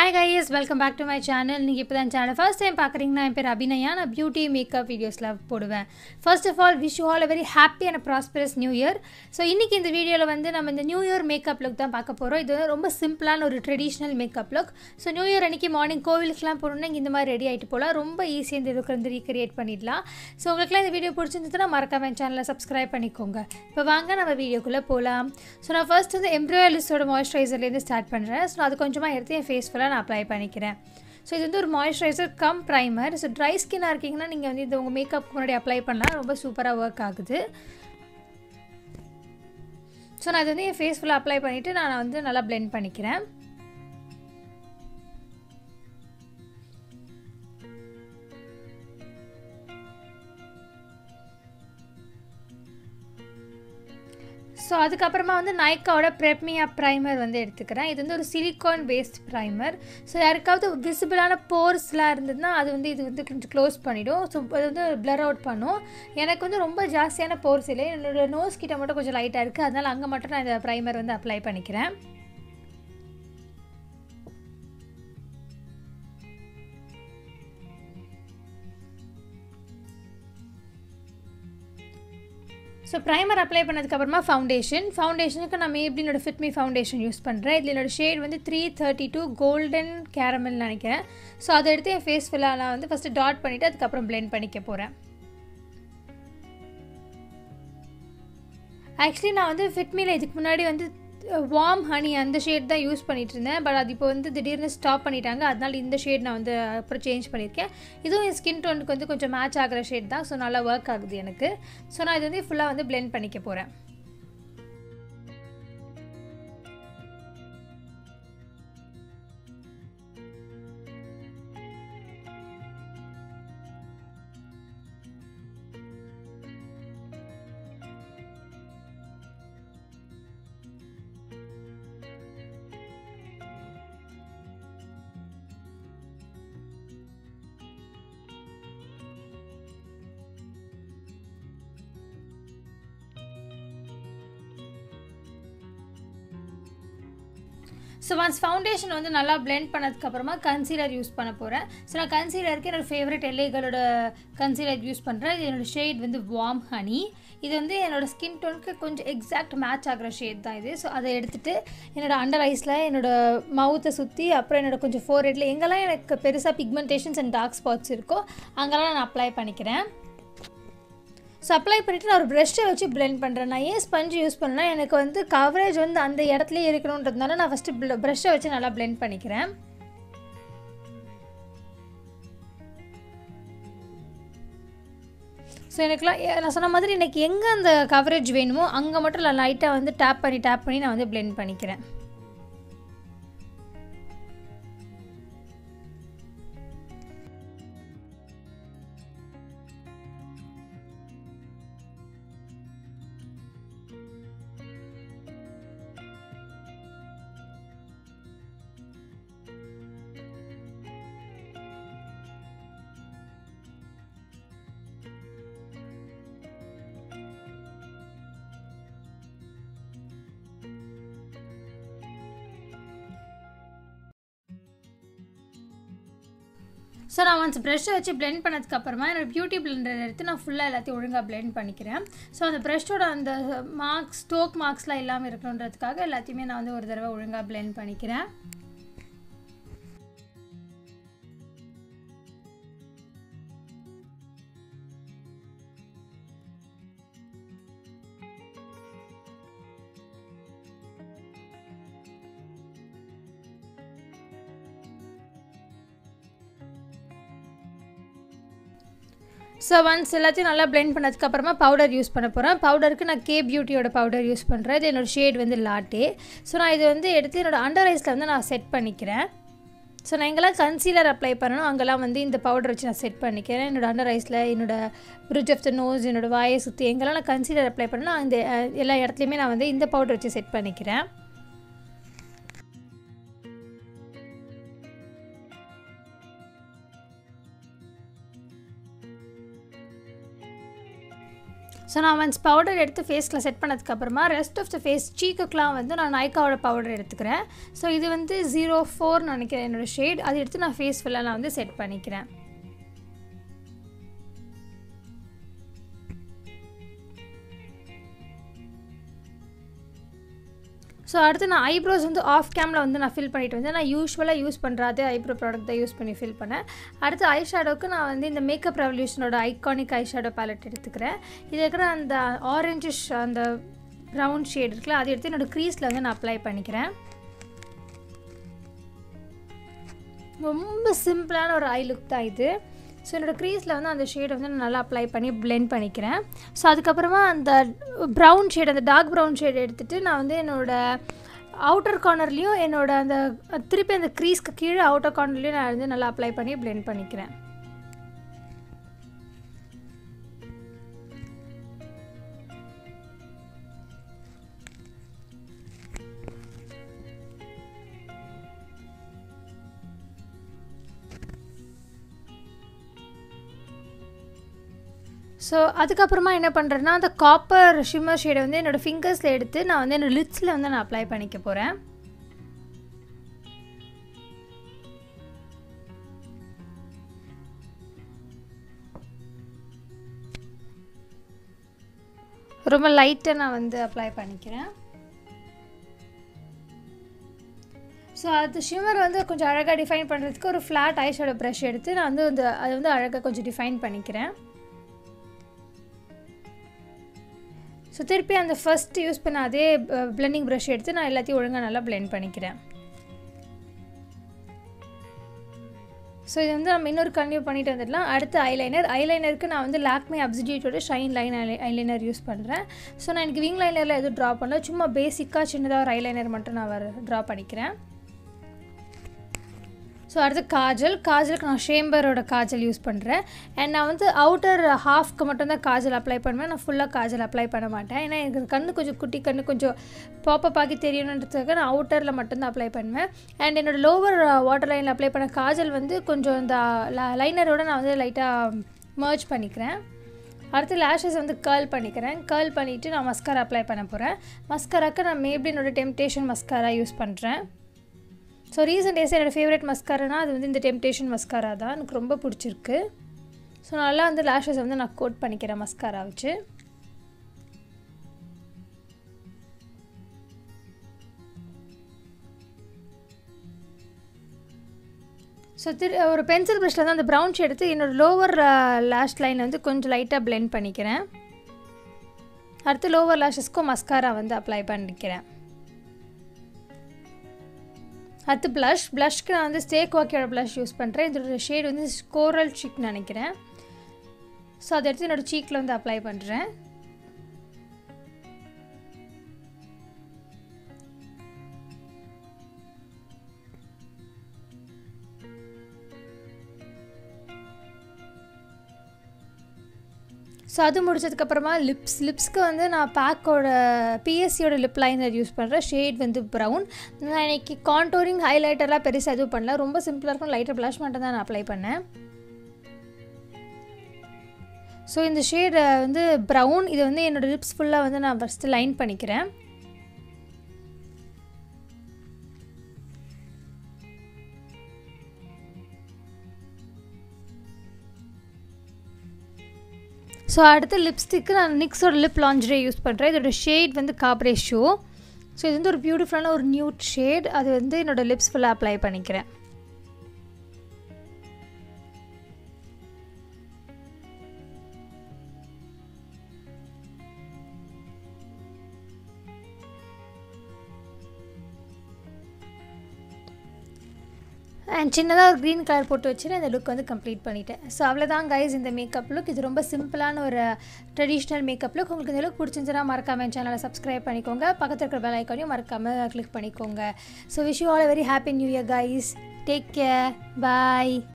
hi guys welcome back to my channel நீங்கள் இப்போ தான் சேனல் ஃபர்ஸ்ட் டைம் பார்க்குறீங்கன்னா என் பேர் அபிநயா நான் பியூட்டி மேக்கப் வீடியோஸில் போடுவேன் first of all wish all a very happy and prosperous new year so இன்றைக்கி இந்த வீடியோவில் வந்து நம்ம இந்த நியூ இயர் மேக்கப் லுக் தான் பார்க்க போகிறோம் இது வந்து ரொம்ப சிம்பிளான ஒரு traditional makeup look so new year அன்றைக்கி மார்னிங் கோவிலுக்குலாம் போகணுன்னா இந்த மாதிரி ரெடி ஆகிட்டு போகலாம் ரொம்ப ஈஸியாக இந்த லுக் வந்து ரீக்ரியேட் பண்ணிடலாம் ஸோ உங்களுக்குலாம் இந்த வீடியோ பிடிச்சிருந்ததுன்னா மறக்காம என் சேனலை சப்ஸ்கிரைப் பண்ணிக்கோங்க இப்போ வாங்க நம்ம வீடியோக்குள்ளே போகலாம் ஸோ நான் ஃபர்ஸ்ட் வந்து எம்ப்ராய்லிஸோட மாய்ஸ்சரைசர்லேருந்து ஸ்டார்ட் பண்ணுறேன் ஸோ அது கொஞ்சமாக எடுத்து என் ஃபேஸ் ஃபுல்லாக நான் அப்ளை பண்ணிக்கிறேன் ஸோ இது வந்து ஒரு moisturiser cum primer so dry ஸ்கின்னாக இருக்கீங்கன்னா நீங்கள் வந்து இது உங்கள் மேக்கப் முன்னாடி அப்ளை பண்ணலாம் ரொம்ப சூப்பராக ஒர்க் ஆகுது ஸோ நான் இது வந்து என் ஃபேஸ் ஃபுல்லாக அப்ளை பண்ணிவிட்டு நான் வந்து நல்லா பிளெண்ட் பண்ணிக்கிறேன் ஸோ அதுக்கப்புறமா வந்து நைக்காவோட ப்ரெப்மியா ப்ரைமர் வந்து எடுத்துக்கிறேன் இது வந்து ஒரு சிலிக்கான் பேஸ்ட் ப்ரைமர் ஸோ யாருக்காவது விசிபிளான போர்ஸ்லாம் இருந்ததுன்னா அது வந்து இது வந்து கொஞ்சம் க்ளோஸ் பண்ணிவிடும் ஸோ அது வந்து ப்ளர் அவுட் பண்ணும் எனக்கு வந்து ரொம்ப ஜாஸ்தியான போர்ஸ் இல்லை என்னோடய நோஸ் கிட்ட மட்டும் கொஞ்சம் லைட்டாக இருக்குது அதனால் அங்கே மட்டும் நான் இந்த ப்ரைமர் வந்து அப்ளை பண்ணிக்கிறேன் ஸோ ப்ரைமர் அப்ளை பண்ணதுக்கப்புறமா ஃபவுண்டேஷன் ஃபவுண்டேஷனுக்கு நான் மேப்ளினோட ஃபிட்மி ஃபவுண்டேஷன் யூஸ் பண்ணுறேன் இதில் என்னோடய ஷேட் வந்து three thirty two golden caramel நினைக்கிறேன் ஸோ அதை எடுத்து என் ஃபேஸ் ஃபுல்லாக நான் வந்து ஃபஸ்ட்டு டாட் பண்ணிவிட்டு அதுக்கப்புறம் பிளெண்ட் பண்ணிக்க போகிறேன் ஆக்சுவலி நான் வந்து ஃபிட்மியில் இதுக்கு முன்னாடி வந்து வார்ம் ஹனி அந்த ஷேட் தான் யூஸ் பண்ணிகிட்டு இருந்தேன் பட் அது இப்போ வந்து திடீர்னு ஸ்டாப் பண்ணிட்டாங்க அதனால் இந்த ஷேட் நான் வந்து அப்புறம் சேஞ்ச் பண்ணியிருக்கேன் இதுவும் என் ஸ்கின் டோனுக்கு வந்து கொஞ்சம் மேட்ச் ஆகிற ஷேட் தான் ஸோ நல்லா ஒர்க் ஆகுது எனக்கு ஸோ நான் இது வந்து ஃபுல்லாக வந்து பிளெண்ட் பண்ணிக்க போகிறேன் ஸோ ஒன்ஸ் ஃபவுண்டேஷன் வந்து நல்லா பிளெண்ட் பண்ணதுக்கப்புறமா கன்சீலர் யூஸ் பண்ண போகிறேன் ஸோ நான் கன்சீலருக்கு என்னோடய ஃபேவரட் எல்லைகளோட கன்சீலர் யூஸ் பண்ணுறேன் இது என்னோடய ஷேட் வந்து வார்ம் ஹனி இது வந்து என்னோடய ஸ்கின் டோனுக்கு கொஞ்சம் எக்ஸாக்ட் மேட்ச் ஆகிற ஷேட் தான் இது ஸோ அதை எடுத்துகிட்டு என்னோடய அண்டர் ஐஸில் என்னோடய மவுத்தை சுற்றி அப்புறம் என்னோடய கொஞ்சம் ஃபோர் ஹெட்டில் எங்கெல்லாம் எனக்கு பெருசாக பிக்மெண்டேஷன்ஸ் அண்ட் டார்க் ஸ்பாட்ஸ் இருக்கோ அங்கெல்லாம் நான் அப்ளை பண்ணிக்கிறேன் ஸோ அப்ளை பண்ணிவிட்டு நான் ஒரு ப்ரெஷ்ஷை வச்சு பிளெண்ட் பண்ணுறேன் நான் ஏன் ஸ்பஞ்ச் யூஸ் பண்ணேன்னா எனக்கு வந்து கவரேஜ் வந்து அந்த இடத்துலையே இருக்கணுன்றதுனால நான் ஃபஸ்ட்டு ப்ரெஷ்ஷை வச்சு நல்லா பிளெண்ட் பண்ணிக்கிறேன் ஸோ எனக்குலாம் நான் சொன்ன மாதிரி எனக்கு எங்கே அந்த கவரேஜ் வேணுமோ அங்கே மட்டும் நான் லைட்டாக வந்து டேப் பண்ணி டேப் பண்ணி நான் வந்து பிளெண்ட் பண்ணிக்கிறேன் ஸோ நான் ஒன்ஸ் ப்ரெஷ்ஷை வச்சு பிளெண்ட் பண்ணதுக்கப்புறமா என்னோடய பியூட்டி பிளெண்டர் எடுத்து நான் ஃபுல்லாக எல்லாத்தையும் ஒழுங்காக பிளெண்ட் பண்ணிக்கிறேன் ஸோ அந்த ப்ரெஷ்ஷோட அந்த மார்க்ஸ் ஸ்டோக் மார்க்ஸ்லாம் இல்லாமல் இருக்கணுன்றதுக்காக எல்லாத்தையுமே நான் வந்து ஒரு தடவை ஒழுங்காக பிளெண்ட் பண்ணிக்கிறேன் ஸோ ஒன்ஸ் எல்லாத்தையும் நல்லா பிளெண்ட் பண்ணதுக்கப்புறமா பவுடர் யூஸ் பண்ண போகிறேன் பவுடருக்கு நான் கே பியூட்டியோட பவுடர் யூஸ் பண்ணுறேன் இது என்னோடய ஷேட் வந்து லாட்டே ஸோ நான் இது வந்து எடுத்து என்னோடய அண்டர் ஐஸில் வந்து நான் செட் பண்ணிக்கிறேன் ஸோ நான் எங்கெல்லாம் கன்சீலர் அப்ளை பண்ணணும் அங்கெல்லாம் வந்து இந்த பவுடர் வச்சு நான் செட் பண்ணிக்கிறேன் என்னோடய அண்டர் ஐஸில் என்னோடய பிரிட்ஜ் ஆஃப் த நோஸ் என்னோடய வாயை சுற்றி எங்கெல்லாம் நான் கன்சீலர் அப்ளை பண்ணணும் அந்த எல்லா இடத்துலையுமே நான் வந்து இந்த பவுடர் வச்சு செட் பண்ணிக்கிறேன் ஸோ நான் ஒன்ஸ் பவுடர் எடுத்து ஃபேஸில் செட் பண்ணதுக்கப்புறமா ரெஸ்ட் ஆஃப் த ஃபேஸ் சீக்குக்கெலாம் வந்து நான் நைக்காவோட பவுடர் எடுத்துக்கிறேன் ஸோ இது வந்து ஜீரோ ஃபோர் நினைக்கிறேன் என்னோடய ஷேட் அதை எடுத்து நான் ஃபேஸ் ஃபுல்லாக நான் வந்து செட் பண்ணிக்கிறேன் ஸோ அடுத்து நான் ஐப்ரோஸ் வந்து ஆஃப் கேமில் வந்து நான் ஃபில் பண்ணிட்டு வந்து நான் யூஸ்வலாக யூஸ் பண்ணுற அதே ஐப்ரோ ப்ராடக்ட் தான் யூஸ் பண்ணி ஃபில் பண்ணேன் அடுத்து ஐ ஷேடோக்கு நான் வந்து இந்த மேக்கப் ரெவல்யூஷனோட ஐகானிக் ஐ ஷேடோ பேலட் எடுத்துக்கிறேன் இது இருக்கிற அந்த ஆரஞ்சிஷ் அந்த ப்ரௌன் ஷேட் இருக்குல்ல அதை எடுத்து என்னோடய க்ரீஸில் வந்து நான் அப்ளை பண்ணிக்கிறேன் ரொம்ப சிம்பிளான ஒரு ஐ லுக் தான் இது ஸோ என்னோடய க்ரீஸில் வந்து அந்த ஷேடை வந்து நான் நல்லா அப்ளை பண்ணி பிளெண்ட் பண்ணிக்கிறேன் ஸோ அதுக்கப்புறமா அந்த ப்ரௌன் ஷேட் அந்த டார்க் ப்ரௌன் ஷேட் எடுத்துகிட்டு நான் வந்து என்னோடய அவுட்டர் கார்னர்லேயும் என்னோட அந்த திருப்பி அந்த க்ரீஸ்க்கு கீழே அவுட்டர் கார்னர்லேயும் நான் வந்து நல்லா அப்ளை பண்ணி பிளெண்ட் பண்ணிக்கிறேன் ஸோ அதுக்கப்புறமா என்ன பண்ணுறேன்னா அந்த காப்பர் ஷிம்மர் ஷேடை வந்து என்னோடய ஃபிங்கர்ஸில் எடுத்து நான் வந்து என்னோடய லிட்ஸில் வந்து நான் அப்ளை பண்ணிக்க போகிறேன் ரொம்ப லைட்டாக நான் வந்து அப்ளை பண்ணிக்கிறேன் ஸோ அது ஷிம்மர் வந்து கொஞ்சம் அழகாக டிஃபைன் பண்ணுறதுக்கு ஒரு ஃப்ளாட் ஐஷோட ப்ரஷ் எடுத்து நான் வந்து அந்த அதை வந்து அழகாக கொஞ்சம் டிஃபைன் பண்ணிக்கிறேன் ஸோ திருப்பி அந்த ஃபஸ்ட் யூஸ் பண்ண அதே பிளெண்டிங் ப்ரஷ் எடுத்து நான் எல்லாத்தையும் ஒழுங்காக நல்லா பிளெண்ட் பண்ணிக்கிறேன் ஸோ இது வந்து நம்ம இன்னொரு கன்டினியூ பண்ணிட்டு வந்துடலாம் அடுத்து ஐலைனர் ஐலைனருக்கு நான் வந்து Lakme அப்சிடியூட்டோட shine line eyeliner use பண்ணுறேன் ஸோ நான் எனக்கு விங் லைனரில் எதுவும் ட்ரா பண்ணல சும்மா பேசிக்காக சின்னதாக ஒரு ஐலைனர் மட்டும் நான் வர ட்ரா பண்ணிக்கிறேன் ஸோ அடுத்து காஜல் காஜலுக்கு நான் ஷேம்பரோட காஜல் யூஸ் பண்ணுறேன் அண்ட் நான் வந்து அவுட்டர் ஹாஃப்க்கு மட்டும்தான் காஜல் அப்ளை பண்ணுவேன் நான் ஃபுல்லாக காஜல் அப்ளை பண்ண மாட்டேன் ஏன்னா எனக்கு கண்ணு கொஞ்சம் குட்டி கண்ணு கொஞ்சம் பாப்பப் ஆகி தெரியணுன்றதுக்காக நான் அவுட்டரில் மட்டும்தான் அப்ளை பண்ணுவேன் அண்ட் என்னோடய லோவர் வாட்டர் லைனில் அப்ளை பண்ண காஜல் வந்து கொஞ்சம் இந்த லைனரோட நான் வந்து லைட்டாக மர்ஜ் பண்ணிக்கிறேன் அடுத்து லேஷஸ் வந்து கேர்ள் பண்ணிக்கிறேன் கேர்ள் பண்ணிவிட்டு நான் மஸ்காரா அப்ளை பண்ண போகிறேன் மஸ்காராக்கு நான் மேப்ளினோட டெம்டேஷன் மஸ்காரா யூஸ் பண்ணுறேன் ஸோ ரீசெண்ட் டேஸ் என்னோடய ஃபேவரட் மஸ்காரானா அது வந்து இந்த டெம்டேஷன் மஸ்காரா தான் எனக்கு ரொம்ப பிடிச்சிருக்கு ஸோ நல்லா வந்து லேஷஸ் வந்து நான் கோட் பண்ணிக்கிறேன் மஸ்காரா வச்சு ஸோ திரு ஒரு பென்சில் ப்ரஷில் தான் அந்த ப்ரௌன் ஷேட் எடுத்து என்னோடய லோவர் லேஷ் லைன் வந்து கொஞ்சம் லைட்டாக பிளெண்ட் பண்ணிக்கிறேன் அடுத்து லோவர் லேஷஸ்க்கும் மஸ்காரா வந்து அப்ளை பண்ணிக்கிறேன் அடுத்து ப்ளஷ் ப்ளஷ்க்கு நான் வந்து ஸ்டேக் வாக்கியோட ப்ளஷ் யூஸ் பண்ணுறேன் இதோட ஷேட் வந்து கோரல் சீக் நினைக்கிறேன் ஸோ அதை எடுத்து என்னோடய சீக்கில் வந்து அப்ளை பண்ணுறேன் ஸோ அது முடிச்சதுக்கப்புறமா லிப்ஸ் லிப்ஸ்க்கு வந்து நான் பேக்கோட பிஎஸ்சியோட லிப் லைனர் யூஸ் பண்ணுறேன் ஷேட் வந்து ப்ரௌன் நான் இன்றைக்கி கான்டோரிங் ஹைலைட்டர்லாம் பெருசாக எதுவும் பண்ணல ரொம்ப சிம்பிளாக இருக்கும் லைட்டர் ப்ளஷ் மட்டும் தான் நான் அப்ளை பண்ணேன் ஸோ இந்த ஷேட் வந்து ப்ரௌன் இது வந்து என்னோடய லிப்ஸ் ஃபுல்லாக வந்து நான் ஃபஸ்ட்டு லைன் பண்ணிக்கிறேன் ஸோ அடுத்து லிப்ஸ்டிக்கு நான் நிக்ஸோட லிப் லாஞ்சரே யூஸ் பண்ணுறேன் இதோட ஷேட் வந்து காப்ரே ஷோ ஸோ இது வந்து ஒரு பியூட்டிஃபுல்லான ஒரு நியூட் ஷேட் அது வந்து என்னோடய லிப்ஸ் ஃபுல்லாக அப்ளை பண்ணிக்கிறேன் அண்ட் சின்னதாக ஒரு க்ரீன் கலர் போட்டு வச்சுட்டு இந்த லுக் வந்து கம்ப்ளீட் பண்ணிட்டேன் ஸோ அவ்வளோதான் கைஸ் இந்த மேக்கப் லுக் இது ரொம்ப சிம்பிளான ஒரு ட்ரெடிஷ்னல் மேக்கப் லுக் உங்களுக்கு இந்த லுக் பிடிச்சிருந்துச்சுன்னா மறக்காம என் சேனலை சப்ஸ்கிரைப் பண்ணிக்கோங்க பக்கத்தில் இருக்கிற பெல் ஐக்கானையும் மறக்காமல் கிளிக் பண்ணிக்கோங்க so wish you all very happy new year guys take care bye